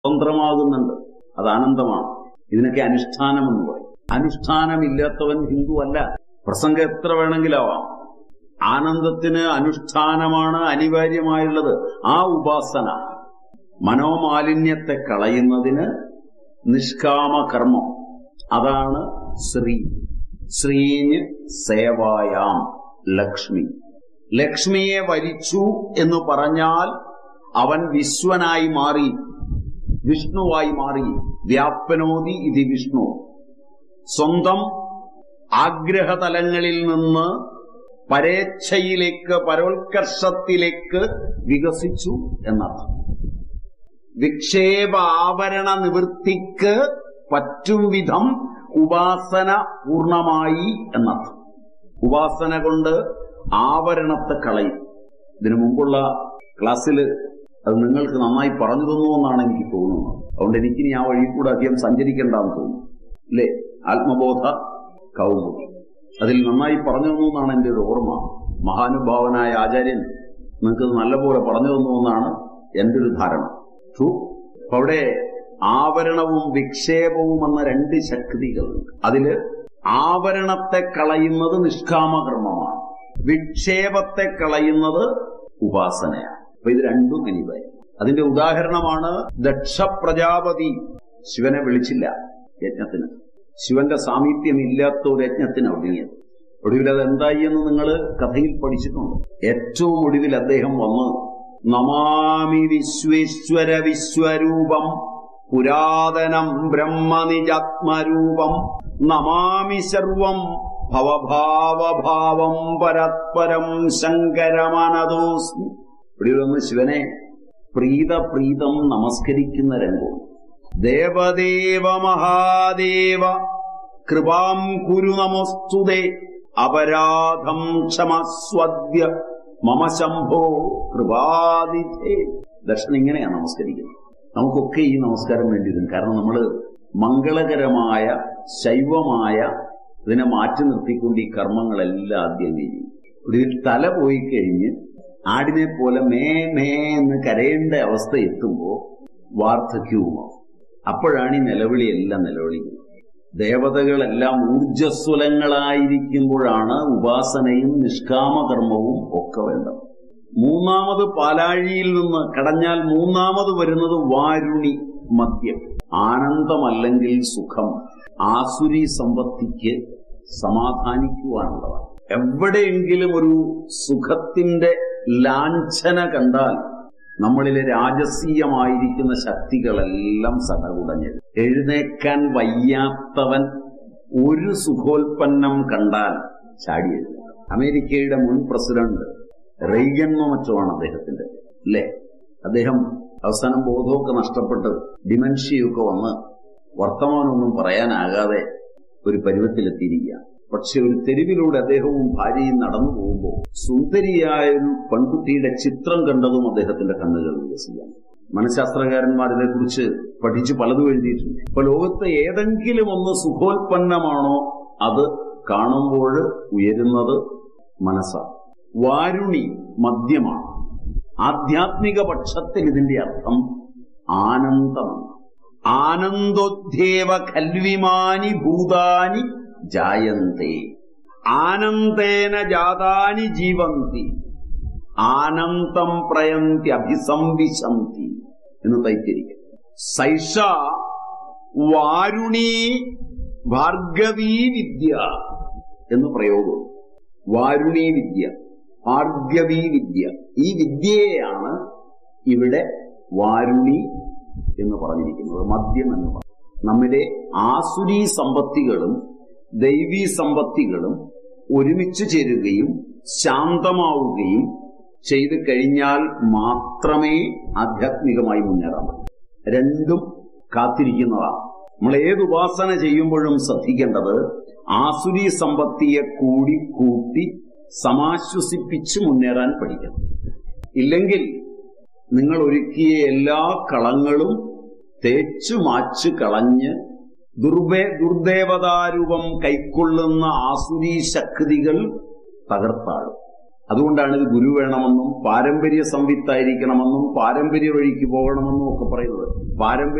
സ്വതന്ത്രമാകുന്നുണ്ട് അത് ആനന്ദമാണ് ഇതിനൊക്കെ അനുഷ്ഠാനം എന്ന് പറയും അനുഷ്ഠാനമില്ലാത്തവൻ ഹിന്ദു അല്ല പ്രസംഗം എത്ര വേണമെങ്കിലാവാം ആനന്ദത്തിന് അനുഷ്ഠാനമാണ് അനിവാര്യമായുള്ളത് ആ ഉപാസന മനോമാലിന്യത്തെ കളയുന്നതിന് നിഷ്കാമ കർമ്മം അതാണ് ശ്രീ ശ്രീഞ്ഞ് സേവായാം ലക്ഷ്മി ലക്ഷ്മിയെ വരിച്ചു എന്ന് പറഞ്ഞാൽ അവൻ വിശ്വനായി മാറി വിഷ്ണുവായി മാറി വ്യാപനോതി ഇതി വിഷ്ണു സ്വന്തം ആഗ്രഹതലങ്ങളിൽ നിന്ന് പരേച്ഛയിലേക്ക് പരോത്കർഷത്തിലേക്ക് വികസിച്ചു എന്നർത്ഥം വിക്ഷേപ ആവരണ നിവൃത്തിക്ക് പറ്റും വിധം ഉപാസന പൂർണമായി എന്നർത്ഥം ഉപാസന കൊണ്ട് ആവരണത്തെ കളയും ഇതിനു മുമ്പുള്ള ക്ലാസ്സിൽ അത് നിങ്ങൾക്ക് നന്നായി പറഞ്ഞു തന്നു എന്നാണ് എനിക്ക് തോന്നുന്നത് അതുകൊണ്ട് എനിക്കിനി ആ വഴി കൂടെ അധികം സഞ്ചരിക്കേണ്ടെന്ന് തോന്നുന്നു അല്ലേ ആത്മബോധ കൗമുദി അതിൽ നന്നായി പറഞ്ഞു തന്നു എന്നാണ് എൻ്റെ ഒരു ഓർമ്മ മഹാനുഭാവനായ ആചാര്യൻ നിങ്ങൾക്ക് നല്ലപോലെ പറഞ്ഞു തന്നു എന്നാണ് എൻ്റെ ഒരു ധാരണ ട്രൂ അപ്പൊ അവിടെ ആവരണവും വിക്ഷേപവും എന്ന രണ്ട് ശക്തികളുണ്ട് അതില് ആവരണത്തെ കളയുന്നത് നിഷ്കാമകർമ്മമാണ് വിക്ഷേപത്തെ കളയുന്നത് ഉപാസനയാണ് അപ്പൊ ഇത് രണ്ടും അനിവാര്യം അതിന്റെ ഉദാഹരണമാണ് ദക്ഷ പ്രജാപതി ശിവനെ വിളിച്ചില്ല യജ്ഞത്തിന് ശിവന്റെ സാമീപ്യം ഇല്ലാത്ത ഒരു യജ്ഞത്തിന് ഒടുങ്ങിയത് ഒടുവിൽ അത് എന്തായി എന്ന് നിങ്ങൾ കഥയിൽ പഠിച്ചിട്ടുണ്ട് ഏറ്റവും ഒടുവിൽ അദ്ദേഹം വന്ന് നമാമി വിശ്വേശ്വര വിശ്വരൂപം പുരാതനം ബ്രഹ്മനിജാത്മരൂപം നമാമി സർവം ഭവഭാവഭാവം പരത്പരം ശങ്കരമനദോസ്മി ഇവിടെ വന്ന് ശിവനെ പ്രീത പ്രീതം നമസ്കരിക്കുന്ന രംഗവും ദേവദേവ മഹാദേവ കൃപാം കുരു നമസ്തുതേ അപരാധം ക്ഷമസ്വദ്യ മമ ശംഭോ കൃപാതിഥേ ദർശനം ഇങ്ങനെയാണ് നമസ്കരിക്കുന്നത് നമുക്കൊക്കെ ഈ നമസ്കാരം വേണ്ടി വരും കാരണം നമ്മൾ മംഗളകരമായ ശൈവമായ ഇതിനെ മാറ്റി നിർത്തിക്കൊണ്ട് ഈ കർമ്മങ്ങളെല്ലാം ആദ്യം ചെയ്യും ഒടുവിൽ തല പോയി കഴിഞ്ഞ് ആടിനെ പോലെ മേ മേ എന്ന് കരയേണ്ട അവസ്ഥ എത്തുമ്പോൾ വാർദ്ധക്യവുമാവും അപ്പോഴാണ് ഈ നിലവിളിയെല്ലാം നിലവിളിക്കുന്നത് ദേവതകളെല്ലാം ഊർജസ്വലങ്ങളായിരിക്കുമ്പോഴാണ് ഉപാസനയും നിഷ്കാമകർമ്മവും ഒക്കെ വേണ്ടത് മൂന്നാമത് പാലാഴിയിൽ നിന്ന് കടഞ്ഞാൽ മൂന്നാമത് വരുന്നത് വാരുണി മദ്യം ആനന്ദമല്ലെങ്കിൽ സുഖം ആസുരി സമ്പത്തിക്ക് സമാധാനിക്കുവാനുള്ളതാണ് എവിടെയെങ്കിലും ഒരു സുഖത്തിന്റെ ലാഞ്ചന കണ്ടാൽ നമ്മളിലെ രാജസീയമായിരിക്കുന്ന ശക്തികളെല്ലാം സടകുടഞ്ഞത് എഴുന്നേക്കാൻ വയ്യാത്തവൻ ഒരു സുഖോൽപ്പന്നം കണ്ടാൽ ചാടിയത് അമേരിക്കയുടെ മുൻ പ്രസിഡന്റ് റെയ്ഗന്നോ മറ്റോ ആണ് അദ്ദേഹത്തിന്റെ അല്ലേ അദ്ദേഹം അവസാനം ബോധമൊക്കെ നഷ്ടപ്പെട്ട് ഡിമെൻഷ്യയൊക്കെ വന്ന് വർത്തമാനമൊന്നും പറയാനാകാതെ ഒരു പരുവത്തിലെത്തിയിരിക്കുക പക്ഷെ ഒരു തെരുവിലൂടെ അദ്ദേഹവും ഭാര്യയും നടന്നു പോകുമ്പോൾ സുന്ദരിയായ ഒരു പെൺകുട്ടിയുടെ ചിത്രം കണ്ടതും അദ്ദേഹത്തിന്റെ കണ്ണുകൾ വികസിക്കാം മനഃശാസ്ത്രകാരന്മാർ ഇതേക്കുറിച്ച് പഠിച്ചു പലതും എഴുതിയിട്ടുണ്ട് ഇപ്പൊ ലോകത്തെ ഏതെങ്കിലും ഒന്ന് സുഖോൽപ്പന്നമാണോ അത് കാണുമ്പോൾ ഉയരുന്നത് മനസ്സാണ് വാരുണി മദ്യമാണ് ആധ്യാത്മിക പക്ഷത്തിൽ ഇതിന്റെ അർത്ഥം ആനന്ദമാണ് ആനന്ദോദ്ധ്യേവ കൽവിമാനി ഭൂതാനി ജായന്തേ ആനന്ദേന ജാതാനി ജീവന്തി ആനന്ദം പ്രയന്തി അഭിസംവിശന്തി എന്ന് തൈത്തിരിക്കും സൈഷ വാരുണി ഭാർഗവീ വിദ്യ എന്ന് പ്രയോഗം വാരുണി വിദ്യ ഭാർഗവീ വിദ്യ ഈ വിദ്യയെയാണ് ഇവിടെ വാരുണി എന്ന് പറഞ്ഞിരിക്കുന്നത് മദ്യം എന്ന് പറഞ്ഞു നമ്മുടെ ആസുരി സമ്പത്തികളും ദൈവീ സമ്പത്തികളും ഒരുമിച്ച് ചേരുകയും ശാന്തമാവുകയും ചെയ്തു കഴിഞ്ഞാൽ മാത്രമേ ആധ്യാത്മികമായി മുന്നേറാൻ പറ്റൂ രണ്ടും കാത്തിരിക്കുന്നതാണ് നമ്മൾ ഏത് ഉപാസന ചെയ്യുമ്പോഴും ശ്രദ്ധിക്കേണ്ടത് ആസുരി സമ്പത്തിയെ കൂടി കൂട്ടി സമാശ്വസിപ്പിച്ച് മുന്നേറാൻ പഠിക്കണം ഇല്ലെങ്കിൽ നിങ്ങൾ ഒരുക്കിയ എല്ലാ കളങ്ങളും തേച്ചു മാച്ച് കളഞ്ഞ് ദുർബേ ദുർദേവതാരൂപം കൈക്കൊള്ളുന്ന ആസുരി ശക്തികൾ തകർത്താടും അതുകൊണ്ടാണ് ഇത് ഗുരു വേണമെന്നും പാരമ്പര്യ സംവിത്തായിരിക്കണമെന്നും പാരമ്പര്യ വഴിക്ക് പോകണമെന്നും ഒക്കെ പറയുന്നത് പാരമ്പര്യ